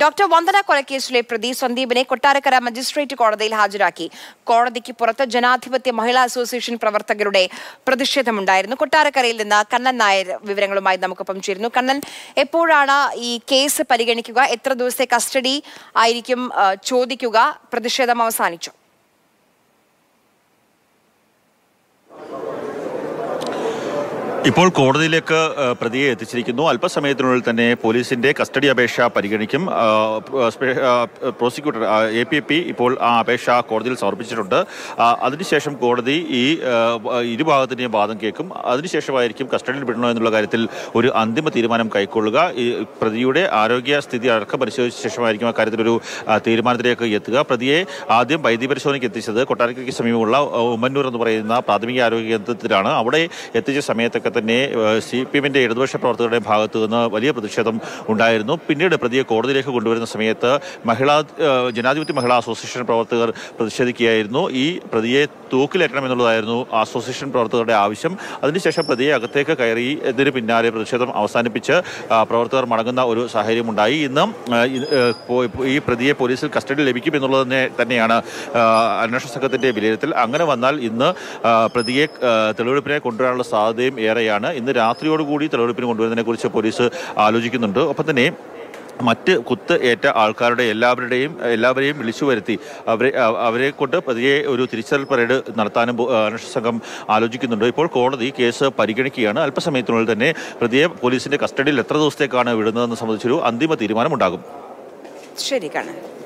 doctor Vandana കൊലക്കേസിലെ പ്രതി സന്ദീപിനെ Kottarakkara magistrate കോടതിയിൽ ഹാജരാക്കി കോടതിക്ക് പുറത്ത് ജനാധിപത്യ മഹിളാ അസോസിയേഷൻ പ്രവർത്തകരുടെ പ്രതിഷേധമുണ്ടായിരുന്നു കൊട്ടാരക്കരയിൽ നിന്ന് കണ്ണൻ നായർ വിവരങ്ങളുമായി നമുക്കൊപ്പം ചേരുന്നു കണ്ണൻ എപ്പോഴാണ് ഈ കേസ് പരിഗണിക്കുക എത്ര ദിവസത്തെ കസ്റ്റഡി ആയിരിക്കും ആ, ചോദിക്കുക പ്രതിഷേധം അവസാനിച്ചു ഇപ്പോൾ കോടതിയിലേക്ക് ആ, പ്രതിയെ എത്തിച്ചിരിക്കുന്നു അല്പസമയത്തിനുള്ളിൽ തന്നെ പോലീസിന്റെ കസ്റ്റഡി അപേക്ഷ പരിഗണിക്കും ആ, പ്ര- സ്പെ- ആ, പ്രോസിക്യൂട്ടർ എ പി പി ഇപ്പോൾ ആ അപേക്ഷ കോടതിയിൽ സമർപ്പിച്ചിട്ടുണ്ട് ആ, അതിനുശേഷം കോടതി ഈ ആ, വ- ഇരുഭാഗത്തിന്റെയും വാദം കേൾക്കും അതിനുശേഷമായിരിക്കും കസ്റ്റഡിയിൽ വിടണോ എന്നുള്ള കാര്യത്തിൽ ഒരു അന്തിമ തീരുമാനം കൈക്കൊള്ളുക ഈ പ്രതിയുടെ ആരോഗ്യ സ്ഥിതി അടക്കം പരിശോധിച്ച ശേഷമായിരിക്കും അക്കാര്യത്തിലൊരു ആ, തീരുമാനത്തിലേക്ക് എത്തുക പ്രതിയെ ആദ്യം വൈദ്യ പരിശോധനയ്ക്ക് എത്തിച്ചത് കൊട്ടാരക്കരയ്ക്ക് സമീപമുള്ള ആ, ഉമ്മന്നൂർ എന്ന് പറയുന്ന പ്രാഥമിക ആരോഗ്യ കേന്ദ്രത്തിലാണ് അവിടെ എത്തിച്ച സമയത്തൊക്കെ തന്നെ സി പി എമ്മിന്റെ ഇടതുപക്ഷ പ്രവർത്തകരുടെ ഭാഗത്തു നിന്ന് വലിയ പ്രതിഷേധം ഉണ്ടായിരുന്നു പിന്നീട് പ്രതിയെ കോടതിയിലേക്ക് കൊണ്ടുവരുന്ന സമയത്ത് മഹിളാ ആ, ജനാധിപത്യ മഹിളാ അസോസിയേഷൻ പ്രവർത്തകർ പ്രതിഷേധിക്കുകയായിരുന്നു ഈ പ്രതിയെ തൂക്കിലേറ്റണം എന്നുള്ളതായിരുന്നു അസോസിയേഷൻ പ്രവർത്തകരുടെ ആവശ്യം അതിനുശേഷം പ്രതിയെ അകത്തേക്ക് കയറി ഇതിന് പിന്നാലെ പ്രതിഷേധം അവസാനിപ്പിച്ച് ആ, പ്രവർത്തകർ മടങ്ങുന്ന ഒരു സാഹചര്യം ഉണ്ടായി ഇന്ന് ആ, ഇത്, ആ, പോ- ഈ പ്രതിയെ പോലീസിൽ കസ്റ്റഡി ലഭിക്കും എന്നുള്ളത് തന്നെ തന്നെയാണ് ആ, അന്വേഷണ സംഘത്തിന്റെ വിലയിരുത്തൽ അങ്ങനെ വന്നാൽ ഇന്ന് ആ, പ്രതിയെ ആ, തെളിവെടുപ്പിനെ കൊണ്ടുവരാനുള്ള സാധ്യതയും ഏറെയാണ് ഇന്ന് രാത്രിയോടുകൂടി തെളിവെടുപ്പിന് കൊണ്ടുവരുന്നതിനെ കുറിച്ച് പോലീസ് ആലോചിക്കുന്നുണ്ട് ഒപ്പം തന്നെ മറ്റ് കുത്ത് ഏറ്റ ആൾക്കാരുടെ എല്ലാവരുടെയും എല്ലാവരെയും വിളിച്ചു വരുത്തി അവരെ അ- അവരെ കൊണ്ട് പ്രതിയെ ഒരു തിരിച്ചറിയൽ പരേഡ് നടത്താനും പോ- അന്വേഷണ സംഘം ആലോചിക്കുന്നുണ്ട് ഇപ്പോൾ കോടതി കേസ് പരിഗണിക്കുകയാണ് അല്പസമയത്തിനുള്ളിൽ തന്നെ പ്രതിയെ പോലീസിന്റെ കസ്റ്റഡിയിൽ എത്ര ദിവസത്തേക്കാണ് വിടുന്നതെന്ന് സംബന്ധിച്ചൊരു അന്തിമ തീരുമാനമുണ്ടാകും ശരി കണ്ണൻ